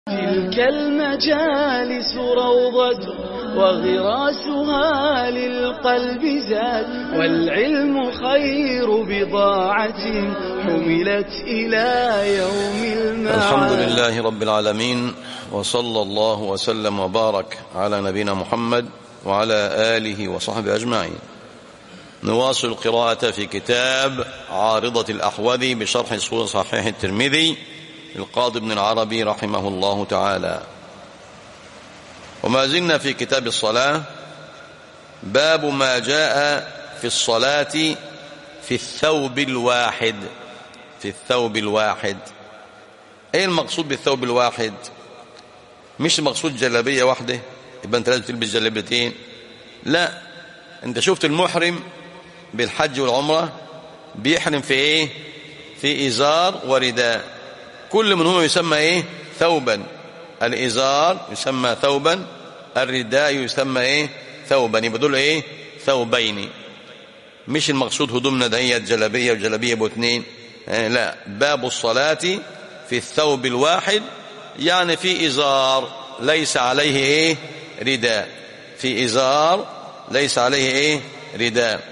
تلك المجالس روضة وغراسها للقلب زاد والعلم خير بضاعة حملت إلى يوم المعاد الحمد لله رب العالمين وصلى الله وسلم وبارك على نبينا محمد وعلى آله وصحبه أجمعين نواصل القراءة في كتاب عارضة الأحوذي بشرح صحيح الترمذي للقاضي ابن العربي رحمه الله تعالى وما زلنا في كتاب الصلاة باب ما جاء في الصلاة في الثوب الواحد في الثوب الواحد ايه المقصود بالثوب الواحد مش المقصود جلابية واحدة يبقى انت لازم تلبس جلابيتين لا انت شفت المحرم بالحج والعمرة بيحرم في ايه في ازار ورداء كل منهما يسمى ايه ثوبا الازار يسمى ثوبا الرداء يسمى ايه ثوبا يبقى دول ايه ثوبين مش المقصود هدومنا دهيت جلابيه وجلابيه بوتنين آه لا باب الصلاه في الثوب الواحد يعني في ازار ليس عليه ايه رداء في ازار ليس عليه ايه رداء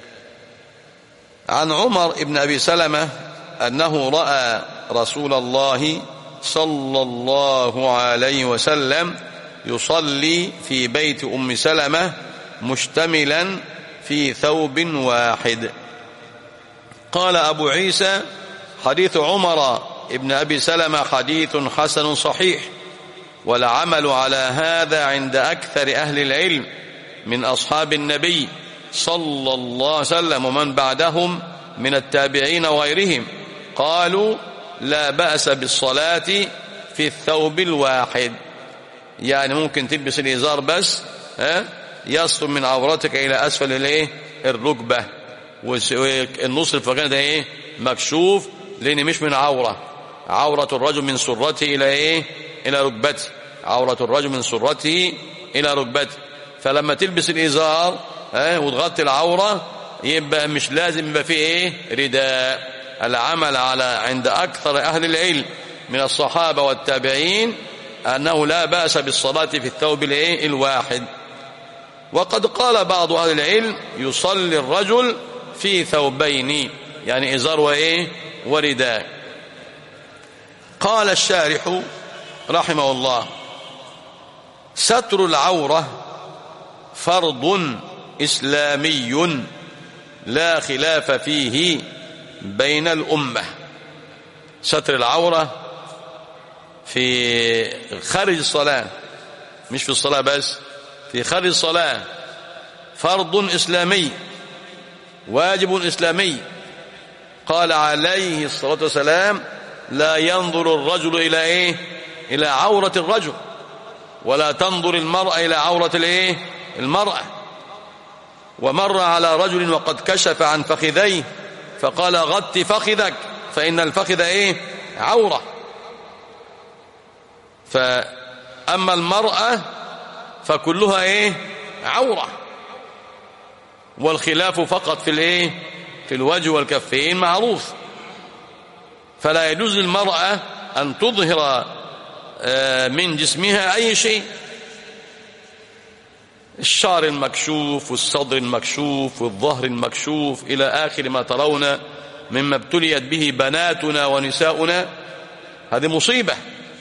عن عمر ابن ابي سلمه انه راى رسول الله صلى الله عليه وسلم يصلي في بيت ام سلمه مشتملا في ثوب واحد قال ابو عيسى حديث عمر ابن ابي سلمه حديث حسن صحيح والعمل على هذا عند اكثر اهل العلم من اصحاب النبي صلى الله عليه وسلم ومن بعدهم من التابعين وغيرهم قالوا لا بأس بالصلاة في الثوب الواحد يعني ممكن تلبس الإزار بس ها يصل من عورتك إلى أسفل الايه الركبة والنص الفوقاني ده ايه مكشوف لأن مش من عورة عورة الرجل من سرته إلى ايه إلى ركبته عورة الرجل من سرته إلى ركبته فلما تلبس الإزار ها وتغطي العورة يبقى مش لازم يبقى فيه ايه رداء العمل على عند أكثر أهل العلم من الصحابة والتابعين أنه لا بأس بالصلاة في الثوب الايه الواحد وقد قال بعض أهل العلم يصلي الرجل في ثوبين يعني إزار وإيه ورداء قال الشارح رحمه الله ستر العورة فرض إسلامي لا خلاف فيه بين الأمة ستر العورة في خارج الصلاة مش في الصلاة بس في خارج الصلاة فرض إسلامي واجب إسلامي قال عليه الصلاة والسلام لا ينظر الرجل إلى إيه إلى عورة الرجل ولا تنظر المرأة إلى عورة الإيه المرأة ومر على رجل وقد كشف عن فخذيه فقال غط فخذك فإن الفخذ إيه عورة فأما المرأة فكلها إيه عورة والخلاف فقط في الإيه في الوجه والكفين معروف فلا يجوز للمرأة أن تظهر من جسمها أي شيء الشعر المكشوف والصدر المكشوف والظهر المكشوف إلى آخر ما ترون مما ابتليت به بناتنا ونساؤنا هذه مصيبة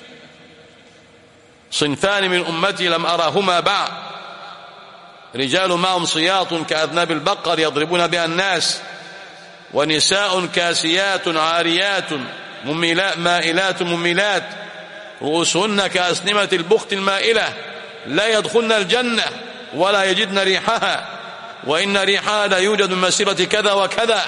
صنفان من أمتي لم أراهما بعد رجال معهم صياط كأذناب البقر يضربون بها الناس ونساء كاسيات عاريات مميلات مائلات مميلات رؤوسهن كأسنمة البخت المائلة لا يدخلن الجنة ولا يجدن ريحها وإن ريحها لا يوجد من مسيرة كذا وكذا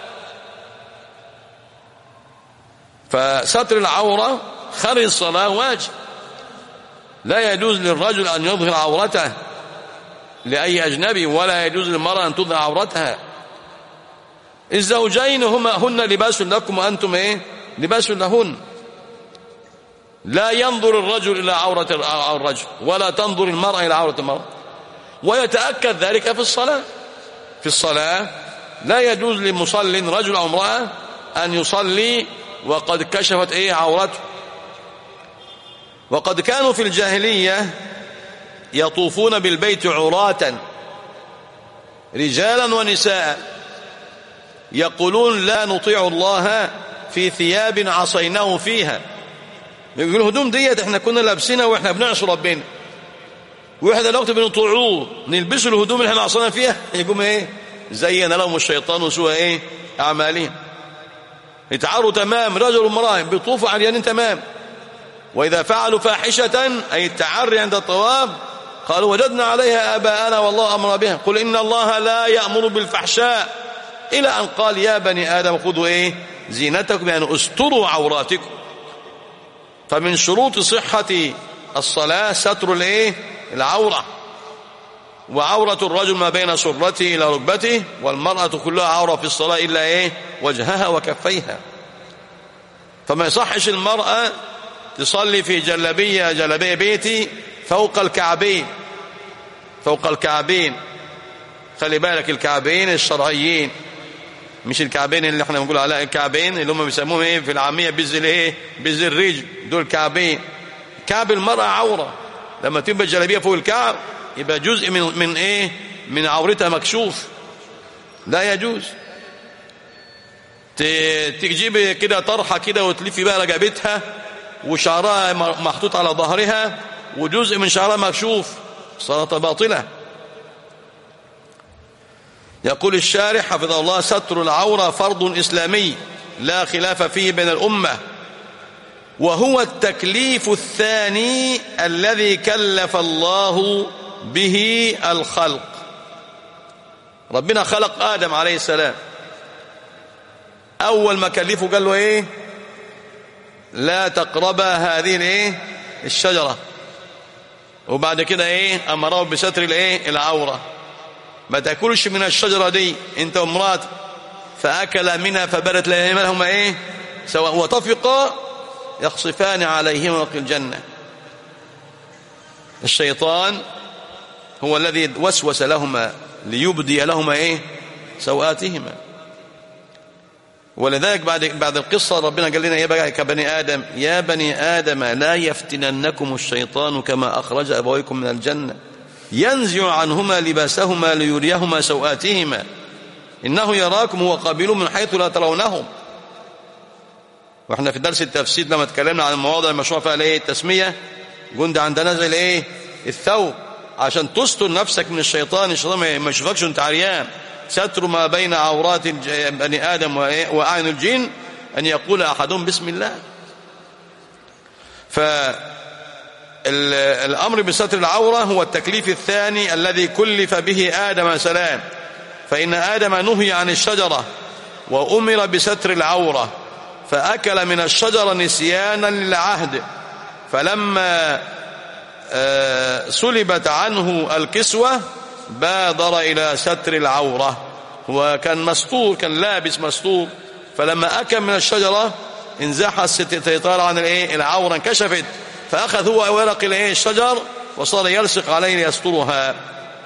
فستر العورة خارج الصلاة واجب لا يجوز للرجل أن يظهر عورته لأي أجنبي ولا يجوز للمرأة أن تظهر عورتها الزوجين هما هن لباس لكم وأنتم إيه لباس لهن لا ينظر الرجل إلى عورة الرجل ولا تنظر المرأة إلى عورة المرأة ويتأكد ذلك في الصلاة في الصلاة لا يجوز لمصل رجل أو امرأة أن يصلي وقد كشفت إيه عورته وقد كانوا في الجاهلية يطوفون بالبيت عراة رجالا ونساء يقولون لا نطيع الله في ثياب عصيناه فيها يقول الهدوم ديت احنا كنا لابسينها واحنا بنعصي ربنا واحنا دلوقتي بنطيعوه نلبسوا الهدوم اللي احنا عصينا فيها يقوم ايه زين لهم الشيطان وسوى ايه اعمالهم يتعاروا تمام رجل وامراه بيطوفوا عريانين تمام واذا فعلوا فاحشه اي التعري عند الطواف قالوا وجدنا عليها اباءنا والله امر بها قل ان الله لا يامر بالفحشاء الى ان قال يا بني ادم خذوا ايه زينتكم يعني استروا عوراتكم فمن شروط صحه الصلاه ستر الايه العوره وعورة الرجل ما بين سرته إلى ركبته والمرأة كلها عورة في الصلاة إلا إيه وجهها وكفيها فما يصحش المرأة تصلي في جلبية جلبية بيتي فوق الكعبين فوق الكعبين خلي بالك الكعبين الشرعيين مش الكعبين اللي احنا بنقول عليها الكعبين اللي هم بيسموهم ايه في العاميه بز الايه بز الرجل دول كعبين كعب المراه عوره لما تبقى الجلابيه فوق الكعب يبقى جزء من من ايه من عورتها مكشوف لا يجوز تجيب كده طرحه كده وتلفي بقى رقبتها وشعرها محطوط على ظهرها وجزء من شعرها مكشوف صلاة باطلة يقول الشارح حفظه الله ستر العورة فرض إسلامي لا خلاف فيه بين الأمة وهو التكليف الثاني الذي كلف الله به الخلق ربنا خلق آدم عليه السلام أول ما كلفه قال له إيه لا تقربا هذه الايه الشجره وبعد كده ايه امره بستر الايه العوره ما تاكلش من الشجره دي انت ومراتك فاكل منها فبرت لهما ايه سواء وطفقا يخصفان عليهما في الجنه الشيطان هو الذي وسوس لهما ليبدي لهما ايه سوآتهما ولذلك بعد بعد القصة ربنا قال لنا يا بقى كبني آدم يا بني آدم لا يفتننكم الشيطان كما أخرج أبويكم من الجنة ينزع عنهما لباسهما ليريهما سوآتهما إنه يراكم هو قابل من حيث لا ترونهم واحنا في درس التفسير لما اتكلمنا عن المواضع المشروع فيها الايه التسمية قلنا عندنا نزل ايه الثوب عشان تستر نفسك من الشيطان الشيطان ما يشوفكش وانت عريان ستر ما بين عورات بني آدم وأعين الجن أن يقول أحدهم بسم الله فالأمر بستر العورة هو التكليف الثاني الذي كلف به آدم سلام فإن آدم نهي عن الشجرة وأمر بستر العورة فأكل من الشجرة نسيانا للعهد فلما سلبت عنه الكسوة بادر إلى ستر العورة هو كان مستور كان لابس مستور فلما أكل من الشجرة انزاح الستيطار عن الايه العورة انكشفت فأخذ هو ورق الايه الشجر وصار يلصق عليه ليسترها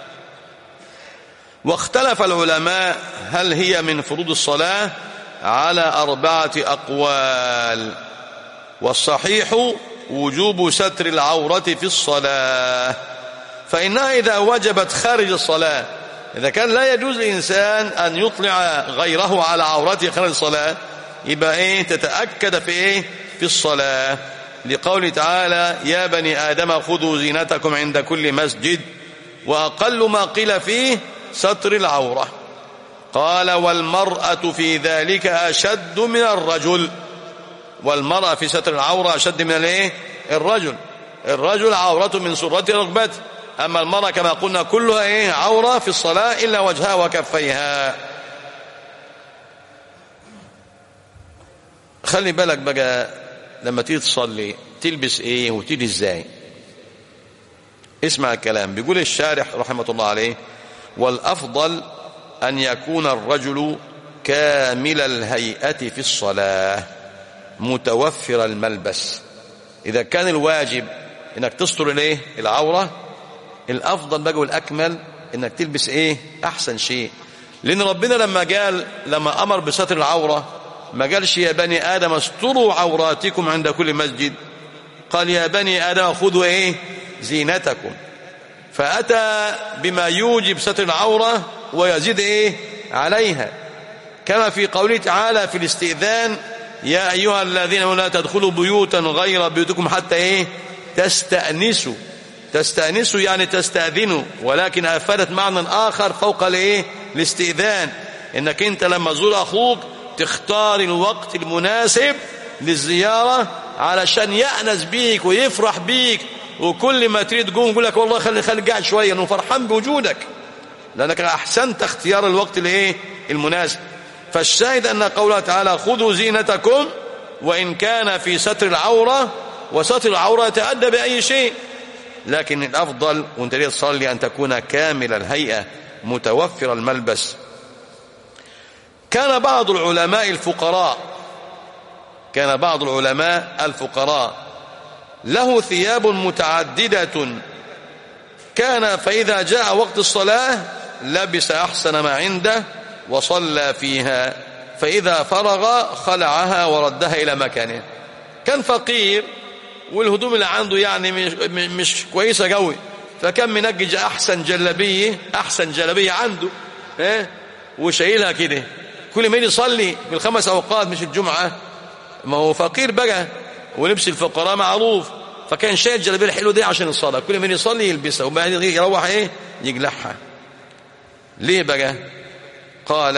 واختلف العلماء هل هي من فروض الصلاة على أربعة أقوال والصحيح وجوب ستر العورة في الصلاة فإنها إذا وجبت خارج الصلاة إذا كان لا يجوز للإنسان أن يطلع غيره على عورته خارج الصلاة يبقى إيه تتأكد في إيه في الصلاة لقول تعالى يا بني آدم خذوا زينتكم عند كل مسجد وأقل ما قيل فيه ستر العورة قال والمرأة في ذلك أشد من الرجل والمرأة في ستر العورة أشد من الايه الرجل الرجل عورته من سرته ركبته أما المرأة كما قلنا كلها إيه عورة في الصلاة إلا وجهها وكفيها خلي بالك بقى لما تيجي تصلي تلبس إيه وتيجي إزاي اسمع الكلام بيقول الشارح رحمة الله عليه والأفضل أن يكون الرجل كامل الهيئة في الصلاة متوفر الملبس إذا كان الواجب إنك تستر إليه العورة الافضل بقى والاكمل انك تلبس ايه احسن شيء لان ربنا لما قال لما امر بستر العوره ما قالش يا بني ادم استروا عوراتكم عند كل مسجد قال يا بني آدم خذوا إيه زينتكم فأتى بما يوجب ستر العورة ويزيد إيه عليها كما في قوله تعالى في الاستئذان يا أيها الذين لا تدخلوا بيوتا غير بيوتكم حتى إيه تستأنسوا تستأنسوا يعني تستأذنوا ولكن أفادت معنى آخر فوق الإيه الاستئذان إنك أنت لما تزور أخوك تختار الوقت المناسب للزيارة علشان يأنس بيك ويفرح بيك وكل ما تريد تقوم يقول لك والله خلي خلي قاعد شويه انه فرحان بوجودك لانك احسنت اختيار الوقت الايه المناسب فالشاهد ان قوله تعالى خذوا زينتكم وان كان في ستر العوره وستر العوره يتأدى باي شيء لكن الافضل وانت ليه تصلي ان تكون كامل الهيئه متوفر الملبس كان بعض العلماء الفقراء كان بعض العلماء الفقراء له ثياب متعددة كان فإذا جاء وقت الصلاة لبس أحسن ما عنده وصلى فيها فإذا فرغ خلعها وردها إلى مكانه كان فقير والهدوم اللي عنده يعني مش, مش كويسة قوي فكان منجج أحسن جلبية أحسن جلبية عنده إيه وشايلها كده كل ما يصلي بالخمس أوقات مش الجمعة ما هو فقير بقى ولبس الفقراء معروف فكان شايل الجلابيه الحلوه دي عشان الصلاه كل من يصلي يلبسها وبعدين يروح ايه يقلعها ليه بقى قال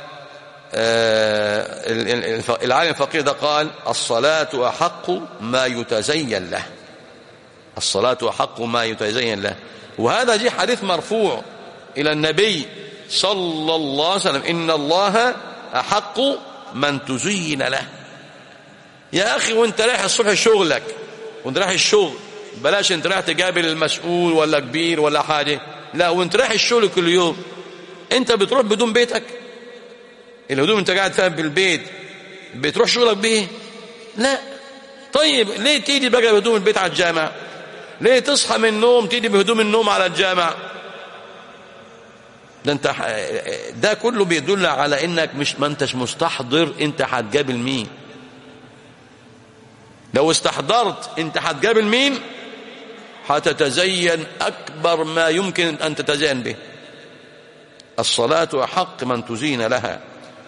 آه العالم الفقير ده قال الصلاة أحق ما يتزين له الصلاة أحق ما يتزين له وهذا جي حديث مرفوع إلى النبي صلى الله عليه وسلم إن الله أحق من تزين له يا أخي وانت رايح الصبح شغلك وانت رايح الشغل بلاش انت رايح تقابل المسؤول ولا كبير ولا حاجة لا وانت رايح الشغل كل يوم انت بتروح بدون بيتك الهدوم انت قاعد فيها بالبيت بتروح شغلك بيه لا طيب ليه تيجي بقى بهدوم البيت على الجامع ليه تصحى من النوم تيجي بهدوم النوم على الجامع ده انت ده كله بيدل على انك مش ما انتش مستحضر انت هتقابل مين لو استحضرت انت هتقابل مين هتتزين اكبر ما يمكن ان تتزين به الصلاة احق من تزين لها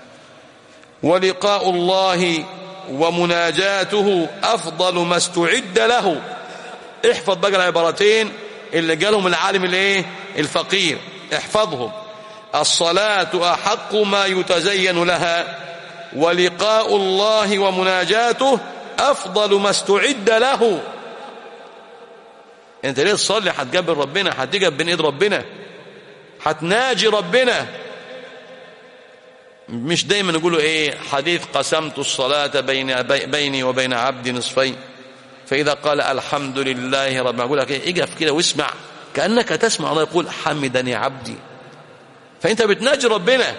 ولقاء الله ومناجاته افضل ما استعد له احفظ بقى العبارتين اللي قالهم العالم الايه الفقير احفظهم الصلاة احق ما يتزين لها ولقاء الله ومناجاته أفضل ما استعد له انت ليه تصلي هتقابل ربنا هتقف بين ايد ربنا هتناجي ربنا مش دايما نقولوا ايه حديث قسمت الصلاة بين بيني وبين عبدي نصفين فإذا قال الحمد لله رب أقول لك ايه اقف كده واسمع كأنك تسمع الله يقول حمدني عبدي فأنت بتناجي ربنا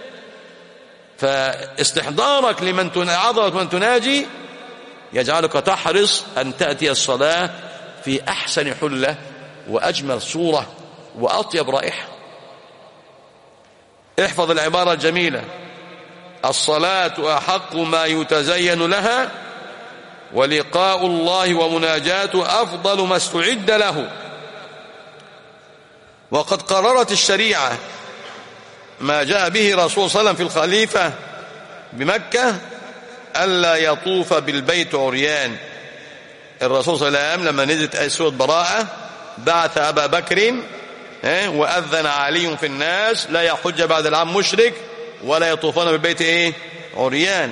فاستحضارك لمن عظمة من تناجي يجعلك تحرص أن تأتي الصلاة في أحسن حلة وأجمل صورة وأطيب رائحة احفظ العبارة الجميلة الصلاة أحق ما يتزين لها ولقاء الله ومناجاته أفضل ما استعد له وقد قررت الشريعة ما جاء به رسول صلى الله عليه وسلم في الخليفة بمكة ألا يطوف بالبيت عريان الرسول صلى الله عليه وسلم لما نزلت آية سورة براءة بعث أبا بكر وأذن علي في الناس لا يحج بعد العام مشرك ولا يطوفون بالبيت إيه عريان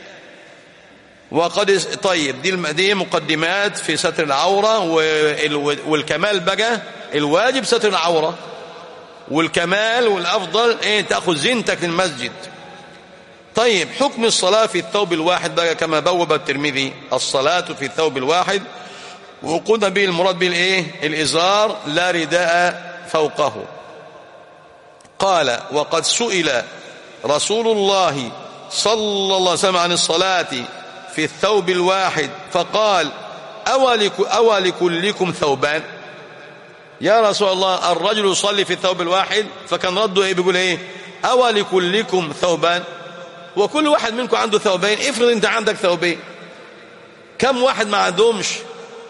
وقد طيب دي دي مقدمات في ستر العورة والكمال بقى الواجب ستر العورة والكمال والأفضل إيه تأخذ زينتك للمسجد طيب حكم الصلاة في الثوب الواحد بقى كما بوب الترمذي الصلاة في الثوب الواحد وقلنا به المراد به الايه الازار لا رداء فوقه قال وقد سئل رسول الله صلى الله عليه وسلم عن الصلاة في الثوب الواحد فقال أولك أولكلكم ثوبان يا رسول الله الرجل يصلي في الثوب الواحد فكان رده ايه بيقول ايه أولكلكم ثوبان وكل واحد منكم عنده ثوبين افرض انت عندك ثوبين كم واحد ما عندهمش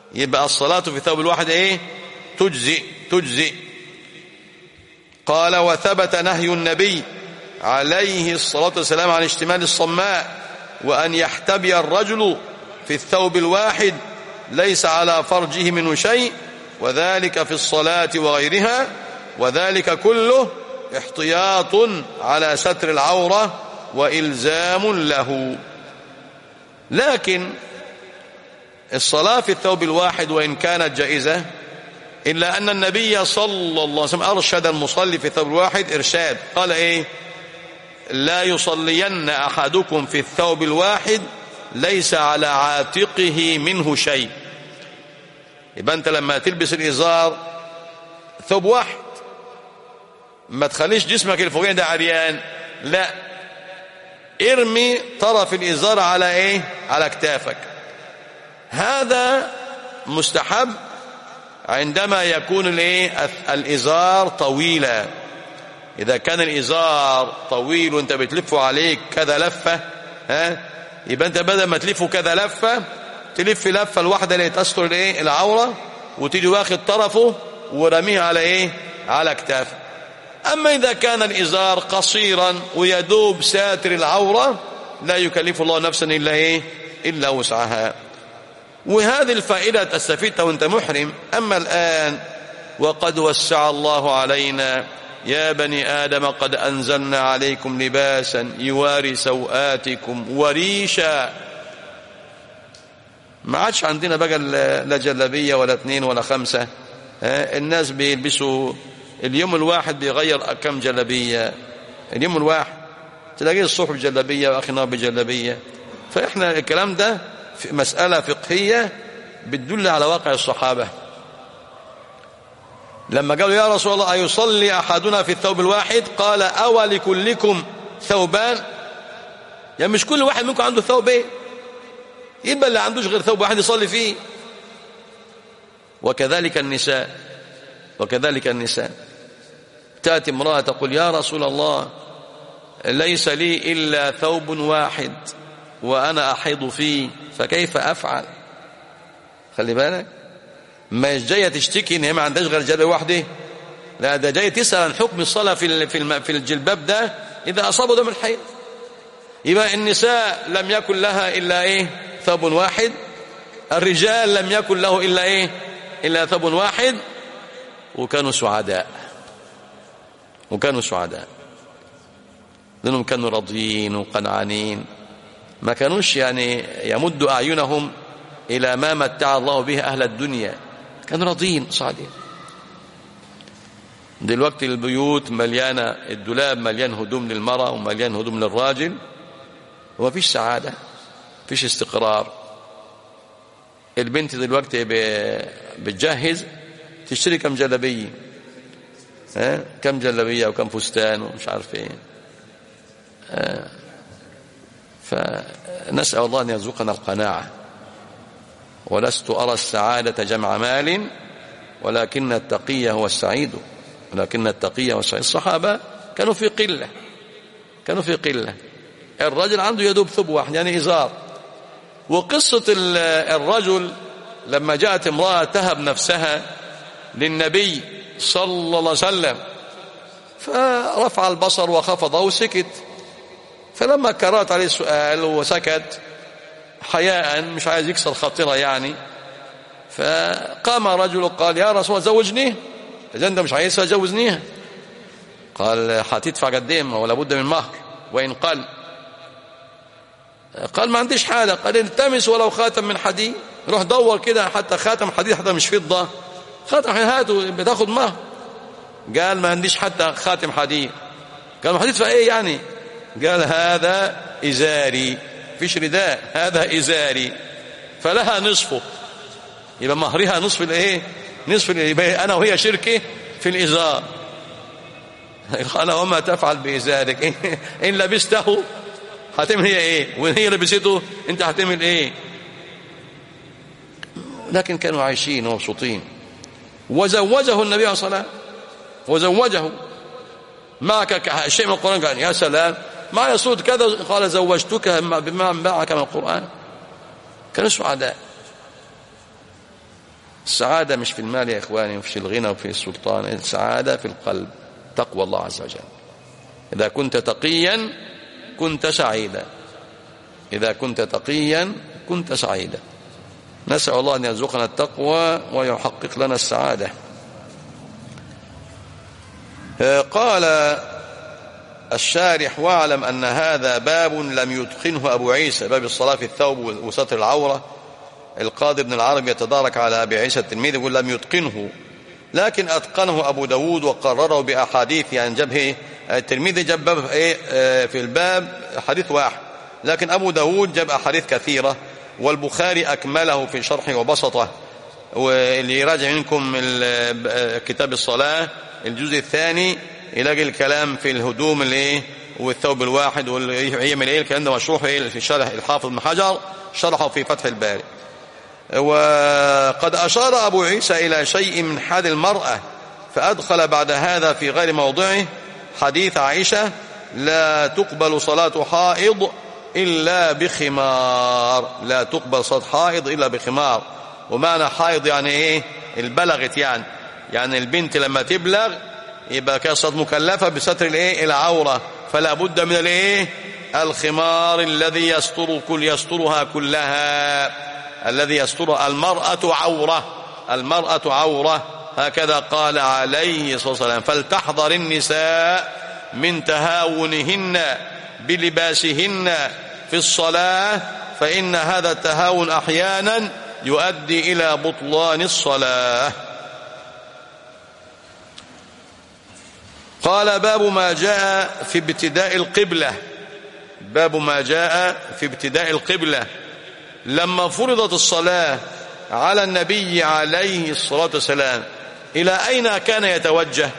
يبقى الصلاة في ثوب الواحد ايه تجزئ تجزئ قال وثبت نهي النبي عليه الصلاة والسلام عن اشتمال الصماء وأن يحتبي الرجل في الثوب الواحد ليس على فرجه منه شيء وذلك في الصلاة وغيرها وذلك كله احتياط على ستر العورة وإلزام له لكن الصلاة في الثوب الواحد وإن كانت جائزة إلا أن النبي صلى الله عليه وسلم أرشد المصلي في الثوب الواحد إرشاد قال إيه لا يصلين أحدكم في الثوب الواحد ليس على عاتقه منه شيء يبقى أنت لما تلبس الإزار ثوب واحد ما تخليش جسمك الفوقين ده عريان لا ارمي طرف الإزار على إيه على كتافك هذا مستحب عندما يكون الايه الازار طويلا اذا كان الازار طويل وانت بتلفه عليك كذا لفه ها يبقى انت بدل ما تلفه كذا لفه تلف لفه الواحده اللي تستر الايه العوره وتيجي واخد طرفه ورميه على ايه على كتافه اما اذا كان الازار قصيرا ويدوب ساتر العوره لا يكلف الله نفسا الا ايه الا وسعها وهذه الفائدة تستفيدها وانت محرم أما الآن وقد وسع الله علينا يا بني آدم قد أنزلنا عليكم لباسا يواري سوآتكم وريشا ما عادش عندنا بقى لا جلبية ولا اثنين ولا خمسة الناس بيلبسوا اليوم الواحد بيغير كم جلبية اليوم الواحد تلاقيه الصبح بجلبية وآخر النهار بجلبية فإحنا الكلام ده في مسألة فقهية بتدل على واقع الصحابة لما قالوا يا رسول الله أيصلي أحدنا في الثوب الواحد قال أو لكلكم ثوبان يعني مش كل واحد منكم عنده ثوب ايه يبقى اللي عندوش غير ثوب واحد يصلي فيه وكذلك النساء وكذلك النساء تأتي امرأة تقول يا رسول الله ليس لي إلا ثوب واحد وأنا أحيض فيه فكيف أفعل خلي بالك مش جاية تشتكي إن هي ما عندهاش غير جلبة واحدة لا ده جاية تسأل عن حكم الصلاة في في في الجلباب ده إذا أصابه دم الحيض يبقى النساء لم يكن لها إلا إيه ثوب واحد الرجال لم يكن له إلا إيه إلا ثوب واحد وكانوا سعداء وكانوا سعداء لأنهم كانوا راضيين وقنعانين ما كانوش يعني يمدوا أعينهم إلى ما متع الله به أهل الدنيا كانوا راضين صادين دلوقتي البيوت مليانة الدولاب مليان هدوم للمرأة ومليان هدوم للراجل وما فيش سعادة فيش استقرار البنت دلوقتي بتجهز تشتري كم جلبية ها كم جلبية وكم فستان ومش عارف ايه فنسأل الله أن يرزقنا القناعة ولست أرى السعادة جمع مال ولكن التقي هو السعيد ولكن التقي هو السعيد الصحابة كانوا في قلة كانوا في قلة الرجل عنده يدوب ثوب واحد يعني إزار وقصة الرجل لما جاءت امرأة تهب نفسها للنبي صلى الله عليه وسلم فرفع البصر وخفضه وسكت فلما كررت عليه السؤال وسكت حياء مش عايز يكسر خاطره يعني فقام رجل قال يا رسول الله زوجني اذا انت مش عايزها زوجنيها قال هتدفع قد ايه ولا بد من مهر وان قل قال ما عنديش حاجه قال التمس ولو خاتم من حديد روح دور كده حتى خاتم حديد حتى مش فضه خاتم هاته بتاخد مهر قال ما عنديش حتى خاتم حديد قال ما هتدفع ايه يعني قال هذا إزاري فيش رداء هذا إزاري فلها نصفه يبقى مهرها نصف الايه نصف يبقى أنا وهي شركة في الإزار قال وما تفعل بإزارك إن لبسته هتعمل هي إيه وإن هي لبسته أنت هتعمل إيه لكن كانوا عايشين ومبسوطين وزوجه النبي عليه الصلاة والسلام وزوجه معك شيء من القرآن قال يا سلام معي صوت كذا قال زوجتك بما معك من القرآن كانوا سعداء السعادة مش في المال يا إخواني وفي الغنى وفي السلطان السعادة في القلب تقوى الله عز وجل إذا كنت تقيا كنت سعيدا إذا كنت تقيا كنت سعيدا نسأل الله أن يرزقنا التقوى ويحقق لنا السعادة قال الشارح واعلم أن هذا باب لم يتقنه أبو عيسى باب الصلاة في الثوب وستر العورة القاضي ابن العربي يتدارك على أبي عيسى التلميذ يقول لم يتقنه لكن أتقنه أبو داود وقرره بأحاديث يعني جبه التلميذ جاب إيه في الباب حديث واحد لكن أبو داود جاب أحاديث كثيرة والبخاري أكمله في شرحه وبسطه واللي يراجع منكم كتاب الصلاة الجزء الثاني يلاقي الكلام في الهدوم الايه والثوب الواحد ويعمل ايه الكلام ده مشروح ايه في شرح الحافظ بن حجر شرحه في فتح الباري وقد أشار أبو عيسى إلى شيء من حال المرأة فأدخل بعد هذا في غير موضعه حديث عائشة لا تقبل صلاة حائض إلا بخمار لا تقبل صلاة حائض إلا بخمار ومعنى حائض يعني إيه البلغت يعني يعني البنت لما تبلغ يبقى كانت مكلفة بستر الإيه العورة فلا بد من الإيه الخمار الذي يستر كل يسترها كلها الذي يستر المرأة عورة المرأة عورة هكذا قال عليه الصلاة والسلام فلتحذر النساء من تهاونهن بلباسهن في الصلاة فإن هذا التهاون أحيانا يؤدي إلى بطلان الصلاة قال باب ما جاء في ابتداء القبلة باب ما جاء في ابتداء القبلة لما فرضت الصلاة على النبي عليه الصلاة والسلام إلى أين كان يتوجه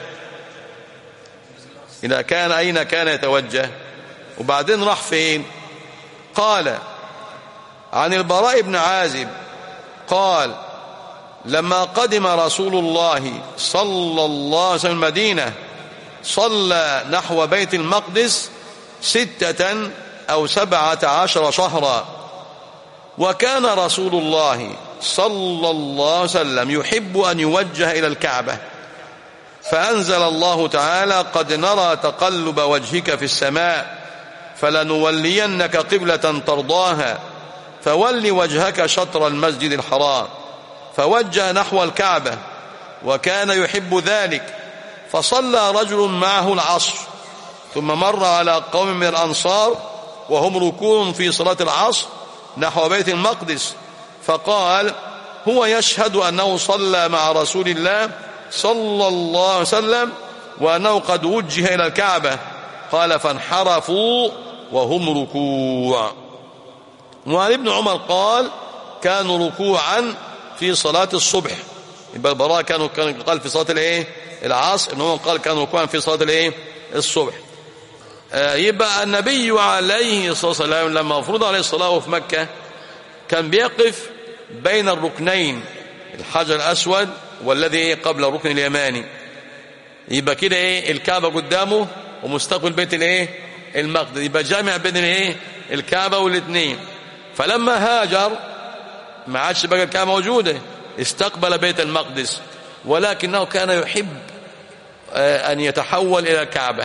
إلى كان أين كان يتوجه وبعدين راح فين قال عن البراء بن عازب قال لما قدم رسول الله صلى الله عليه وسلم المدينة صلى نحو بيت المقدس ستة أو سبعة عشر شهرا وكان رسول الله صلى الله عليه وسلم يحب أن يوجه إلى الكعبة فأنزل الله تعالى قد نرى تقلب وجهك في السماء فلنولينك قبلة ترضاها فول وجهك شطر المسجد الحرام فوجه نحو الكعبة وكان يحب ذلك فصلى رجل معه العصر ثم مر على قوم من الأنصار وهم ركوع في صلاة العصر نحو بيت المقدس فقال هو يشهد أنه صلى مع رسول الله صلى الله عليه وسلم وأنه قد وجه إلى الكعبة قال فانحرفوا وهم ركوع وعن ابن عمر قال كانوا ركوعا في صلاة الصبح يبقى البراء كانوا كان قال في صلاة الايه العصر ابن عمر قال كانوا ركوعا في صلاة الايه الصبح آه يبقى النبي عليه الصلاة والسلام لما فرض عليه الصلاة في مكة كان بيقف بين الركنين الحجر الأسود والذي قبل الركن اليماني يبقى كده ايه الكعبة قدامه ومستقبل بيت الايه المقدس يبقى جامع بين الايه الكعبة والاثنين فلما هاجر ما عادش بقى الكعبة موجودة استقبل بيت المقدس ولكنه كان يحب أن يتحول إلى الكعبة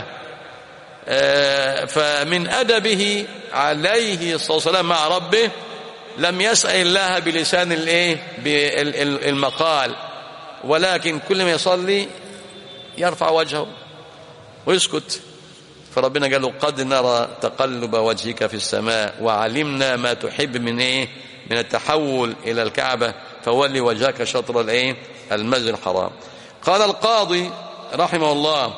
فمن أدبه عليه الصلاة والسلام مع ربه لم يسأل الله بلسان الايه بالمقال ولكن كل ما يصلي يرفع وجهه ويسكت فربنا قال له قد نرى تقلب وجهك في السماء وعلمنا ما تحب من ايه من التحول الى الكعبه فولي وجهك شطر الايه المسجد الحرام قال القاضي رحمه الله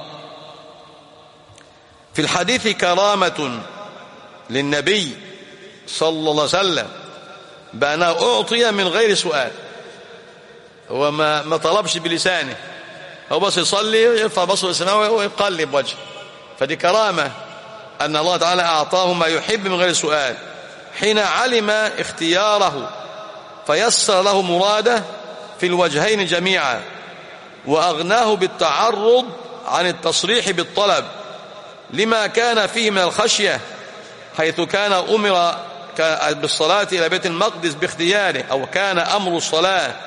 في الحديث كرامه للنبي صلى الله عليه وسلم بأنه أعطي من غير سؤال هو ما, ما طلبش بلسانه هو بس يصلي يرفع بصره السماء ويقلب وجهه فدي كرامة أن الله تعالى أعطاه ما يحب من غير سؤال حين علم اختياره فيسر له مراده في الوجهين جميعا وأغناه بالتعرض عن التصريح بالطلب لما كان فيه من الخشية حيث كان أمر بالصلاة إلى بيت المقدس باختياره أو كان أمر الصلاة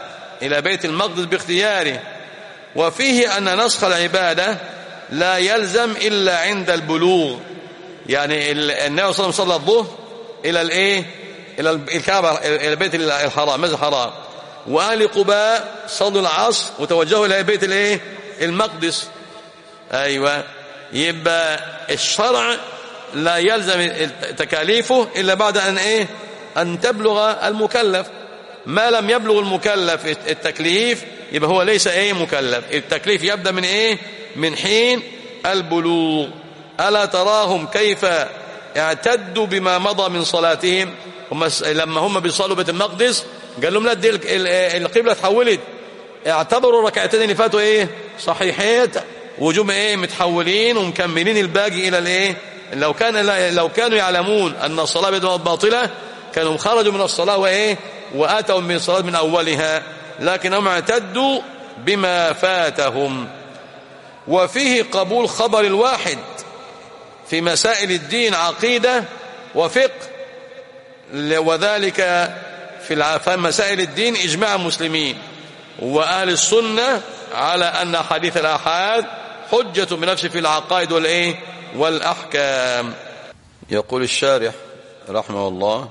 إلى بيت المقدس باختياره وفيه أن نسخ العبادة لا يلزم إلا عند البلوغ يعني النبي صلى الله عليه وسلم صلى الظهر إلى الإيه إلى الكعبة إلى بيت الحرام مسجد الحرام وأهل قباء صلوا العصر وتوجهوا إلى بيت الإيه المقدس أيوة يبقى الشرع لا يلزم تكاليفه إلا بعد أن إيه أن تبلغ المكلف ما لم يبلغ المكلف التكليف يبقى هو ليس ايه مكلف التكليف يبدأ من ايه من حين البلوغ ألا تراهم كيف اعتدوا بما مضى من صلاتهم هم لما هم بيصلوا بيت المقدس قال لهم لا دي القبلة تحولت اعتبروا الركعتين اللي فاتوا ايه صحيحات وجوم ايه متحولين ومكملين الباقي الى الايه لو كان لو كانوا يعلمون ان الصلاه باطله كانوا خرجوا من الصلاه وايه واتوا من الصلاه من اولها لكنهم اعتدوا بما فاتهم وفيه قبول خبر الواحد في مسائل الدين عقيدة وفقه وذلك في مسائل الدين إجماع المسلمين وأهل السنة على أن حديث الآحاد حجة بنفسه في العقائد والإيه والأحكام يقول الشارح رحمه الله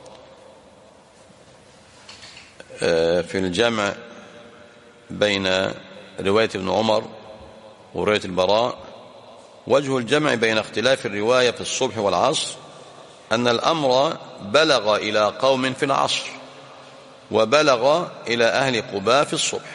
في الجمع بين رواية ابن عمر ورواية البراء وجه الجمع بين اختلاف الرواية في الصبح والعصر أن الأمر بلغ إلى قوم في العصر وبلغ إلى أهل قباء في الصبح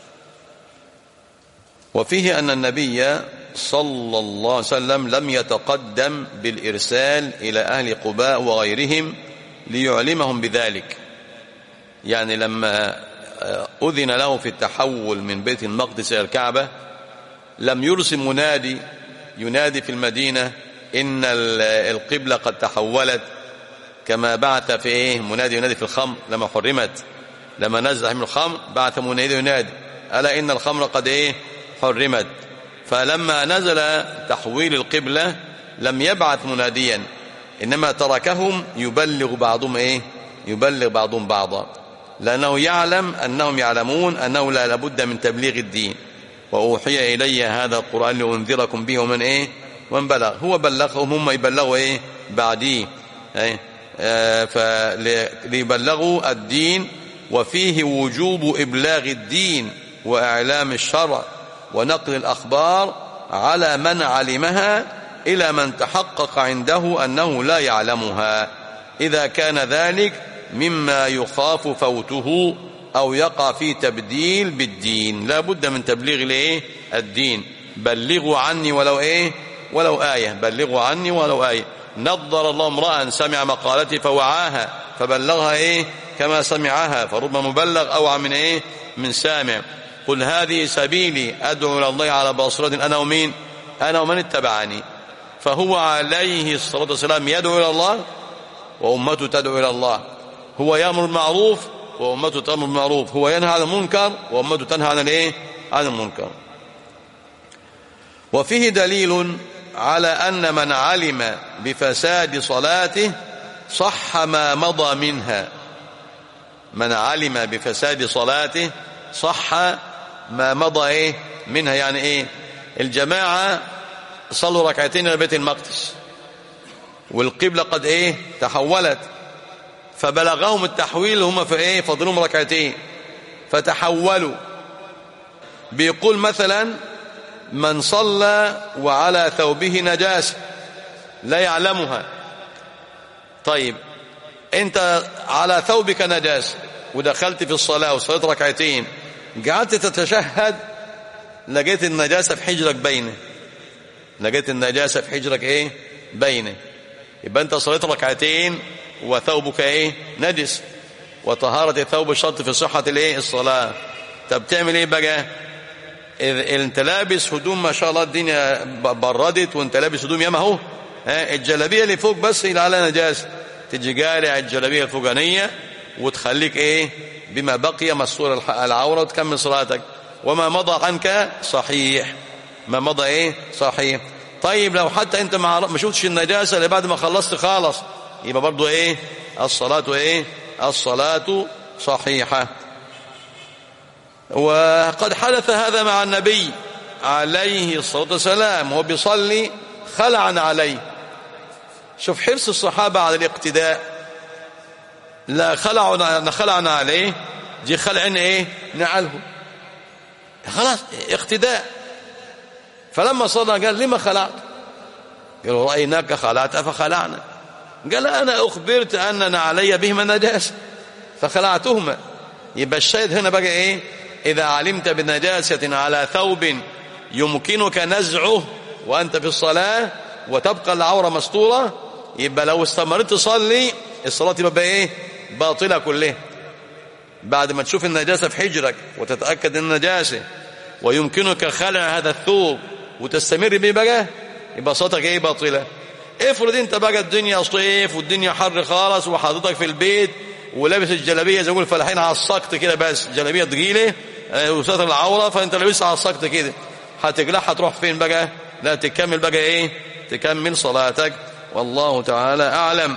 وفيه أن النبي صلى الله عليه وسلم لم يتقدم بالإرسال إلى أهل قباء وغيرهم ليعلمهم بذلك يعني لما أذن له في التحول من بيت المقدس إلى الكعبة لم يرسل منادي ينادي في المدينة إن القبلة قد تحولت كما بعث في إيه منادي ينادي في الخمر لما حرمت لما نزل من الخمر بعث منادي ينادي ألا إن الخمر قد إيه حرمت فلما نزل تحويل القبلة لم يبعث مناديا إنما تركهم يبلغ بعضهم إيه يبلغ بعضهم بعضا لأنه يعلم أنهم يعلمون أنه لا لابد من تبليغ الدين وأوحي إلي هذا القرآن لأنذركم به ومن إيه ومن بلغ هو بلغهم هم يبلغوا إيه بعديه إيه آه فليبلغوا الدين وفيه وجوب إبلاغ الدين وإعلام الشرع ونقل الأخبار على من علمها إلى من تحقق عنده أنه لا يعلمها إذا كان ذلك مما يخاف فوته أو يقع في تبديل بالدين لا بد من تبليغ الايه الدين بلغوا عني ولو ايه ولو آية بلغوا عني ولو آية نظر الله امرأ سمع مقالتي فوعاها فبلغها ايه كما سمعها فربما مبلغ أوعى من ايه من سامع قل هذه سبيلي أدعو إلى الله على بصرة أنا ومين أنا ومن اتبعني فهو عليه الصلاة والسلام يدعو إلى الله وأمته تدعو إلى الله هو يأمر بالمعروف وأمته تأمر بالمعروف هو ينهى عن المنكر وأمته تنهى عن الايه عن المنكر وفيه دليل على أن من علم بفساد صلاته صح ما مضى منها من علم بفساد صلاته صح ما مضى ايه منها يعني ايه الجماعة صلوا ركعتين الى بيت المقدس والقبلة قد ايه تحولت فبلغهم التحويل هم في ايه فضلهم ركعتين فتحولوا بيقول مثلا من صلى وعلى ثوبه نجاسة لا يعلمها طيب انت على ثوبك نجاسة ودخلت في الصلاة وصليت ركعتين قعدت تتشهد لقيت النجاسة في حجرك بينه لقيت النجاسة في حجرك ايه بينه يبقى انت صليت ركعتين وثوبك ايه نجس وطهارة الثوب شرط في صحة الايه الصلاة طب تعمل ايه بقى إذ انت لابس هدوم ما شاء الله الدنيا بردت وانت لابس هدوم ياما اهو الجلابيه اللي فوق بس اللي على نجاسه تجي قالع الجلابيه الفوقانيه وتخليك ايه بما بقي مستور العوره وتكمل صلاتك وما مضى عنك صحيح ما مضى ايه صحيح طيب لو حتى انت ما شفتش النجاسه اللي بعد ما خلصت خالص يبقى برضو ايه الصلاه ايه الصلاه صحيحه وقد حدث هذا مع النبي عليه الصلاة والسلام وهو بيصلي خلعا عليه شوف حرص الصحابة على الاقتداء لا خلعنا خلعنا عليه جي خلعنا ايه نعله خلاص اقتداء فلما صلى قال لما خلعت قالوا رأيناك خلعت فخلعنا قال أنا أخبرت أننا علي بهما نجاسة فخلعتهما يبقى الشاهد هنا بقى إيه إذا علمت بنجاسة على ثوب يمكنك نزعه وأنت في الصلاة وتبقى العورة مستورة يبقى لو استمرت تصلي الصلاة تبقى إيه باطلة كلها بعد ما تشوف النجاسة في حجرك وتتأكد النجاسة ويمكنك خلع هذا الثوب وتستمر به بقى يبقى صلاتك ايه باطلة افرض انت بقى الدنيا صيف والدنيا حر خالص وحضرتك في البيت ولابس الجلابيه زي ما الفلاحين على السقط كده بس جلابيه تقيله وستر العوره فانت لابسها على السقط كده هتقلعها تروح فين بقى لا تكمل بقى ايه تكمل صلاتك والله تعالى اعلم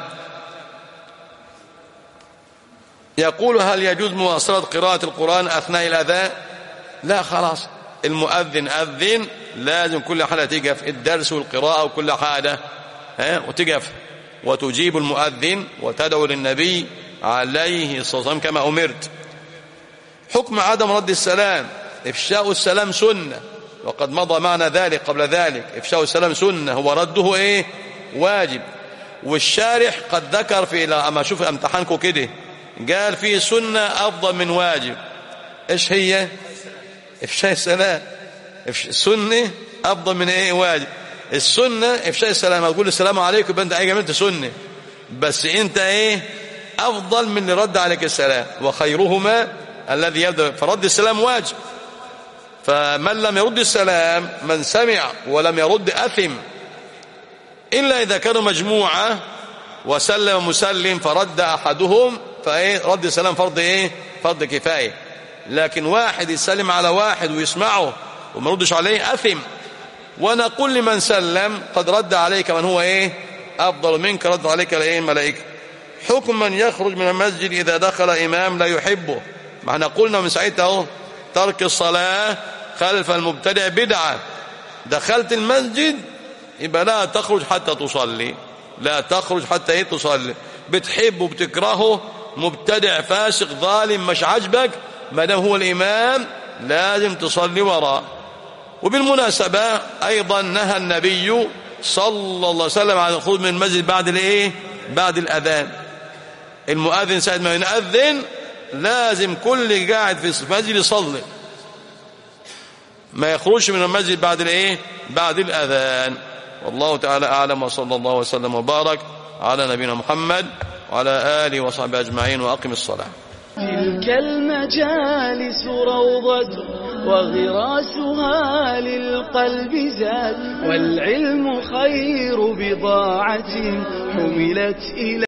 يقول هل يجوز مواصله قراءه القران اثناء الاذان لا خلاص المؤذن اذن لازم كل حاجه تقف الدرس والقراءه وكل حاجه ها وتقف وتجيب المؤذن وتدعو للنبي عليه الصلاه والسلام كما امرت حكم عدم رد السلام افشاء السلام سنه وقد مضى معنا ذلك قبل ذلك افشاء السلام سنه هو رده ايه واجب والشارح قد ذكر في اما اشوف امتحانكم كده قال في سنه افضل من واجب ايش هي افشاء السلام السنه افضل من ايه واجب السنه افشاء السلام تقول السلام عليكم يبقى انت ايه عملت سنه بس انت ايه افضل من اللي رد عليك السلام وخيرهما الذي يبدا فرد السلام واجب فمن لم يرد السلام من سمع ولم يرد اثم الا اذا كانوا مجموعه وسلم مسلم فرد احدهم فايه رد السلام فرض ايه فرض كفايه لكن واحد يسلم على واحد ويسمعه وما يردش عليه اثم ونقول لمن سلم قد رد عليك من هو ايه افضل منك رد عليك الايه الملائكه حكم من يخرج من المسجد اذا دخل امام لا يحبه ما احنا قلنا من ساعتها اهو ترك الصلاه خلف المبتدع بدعه دخلت المسجد يبقى لا تخرج حتى تصلي لا تخرج حتى ايه تصلي بتحبه وبتكرهه مبتدع فاسق ظالم مش عاجبك ما دام هو الامام لازم تصلي وراه وبالمناسبة أيضا نهى النبي صلى الله عليه وسلم عن الخروج من المسجد بعد الايه بعد الأذان المؤذن ساعة ما ينأذن لازم كل قاعد في المسجد يصلي ما يخرجش من المسجد بعد الايه بعد الأذان والله تعالى أعلم وصلى الله وسلم وبارك على نبينا محمد وعلى آله وصحبه أجمعين وأقم الصلاة تلك المجالس روضة وغراسها للقلب زاد والعلم خير بضاعة حملت إلى